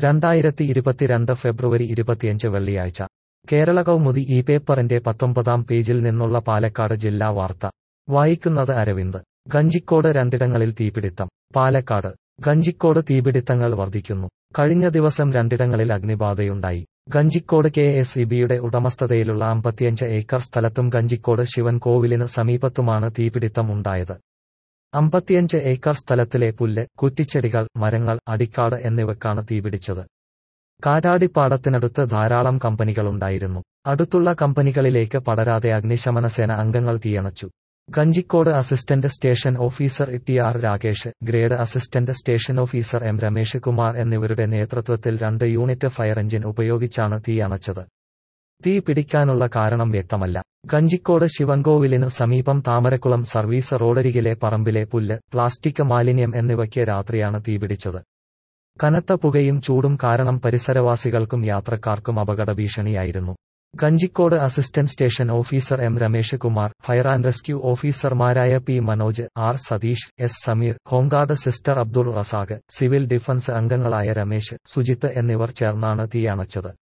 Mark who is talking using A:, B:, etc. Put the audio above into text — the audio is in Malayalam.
A: രണ്ടായിരത്തി ഇരുപത്തിരണ്ട് ഫെബ്രുവരി ഇരുപത്തിയഞ്ച് വെള്ളിയാഴ്ച കേരള കൗമുദി ഈ പേപ്പറിന്റെ പത്തൊമ്പതാം പേജിൽ നിന്നുള്ള പാലക്കാട് ജില്ലാ വാർത്ത വായിക്കുന്നത് അരവിന്ദ് ഗഞ്ചിക്കോട് രണ്ടിടങ്ങളിൽ തീപിടിത്തം പാലക്കാട് ഗഞ്ചിക്കോട് തീപിടിത്തങ്ങൾ വർദ്ധിക്കുന്നു കഴിഞ്ഞ ദിവസം രണ്ടിടങ്ങളിൽ അഗ്നിബാധയുണ്ടായി ഗഞ്ചിക്കോട് കെ എസ് ഇബിയുടെ ഉടമസ്ഥതയിലുള്ള അമ്പത്തിയഞ്ച് ഏക്കർ സ്ഥലത്തും ഗഞ്ചിക്കോട് ശിവൻ കോവിലിന് സമീപത്തുമാണ് തീപിടിത്തം ഉണ്ടായത് അമ്പത്തിയഞ്ച് ഏക്കർ സ്ഥലത്തിലെ പുല്ല് കുറ്റിച്ചെടികൾ മരങ്ങൾ അടിക്കാട് എന്നിവക്കാണ് തീപിടിച്ചത് കാറ്റാടിപ്പാടത്തിനടുത്ത് ധാരാളം കമ്പനികളുണ്ടായിരുന്നു അടുത്തുള്ള കമ്പനികളിലേക്ക് പടരാതെ അഗ്നിശമന സേന അംഗങ്ങൾ തീയണച്ചു Kanjikode assistant station officer T R Rakesh grade assistant station officer M Ramesh Kumar എന്നിവരുടെ നേതൃത്വത്തിൽ രണ്ട് യൂണിറ്റ് ഫയർ എഞ്ചിൻ ഉപയോഗിച്ചാണ് തീ അണച്ചത് തീ പിടിക്കാനുള്ള കാരണം വ്യക്തമല്ല ഗഞ്ചിക്കോട് ശിവൻകോവിലിന് സമീപം താമരക്കുളം സർവീസ് റോഡരികിലെ പറമ്പിലെ പുല്ല് പ്ലാസ്റ്റിക് മാലിന്യം എന്നിവയ്ക്ക് രാത്രിയാണ് തീപിടിച്ചത് കനത്ത പുകയും ചൂടും കാരണം പരിസരവാസികൾക്കും യാത്രക്കാർക്കും അപകട ഭീഷണിയായിരുന്നു Kanjikode assistant station officer M Ramesh Kumar fire and rescue ഓഫീസർമാരായ P Manoj R Sathish S Sameer home guard sister Abdul Razak civil defence അംഗങ്ങളായ രമേശ് സുജിത്ത് എന്നിവർ ചേർന്നാണ് തീ അണച്ചത്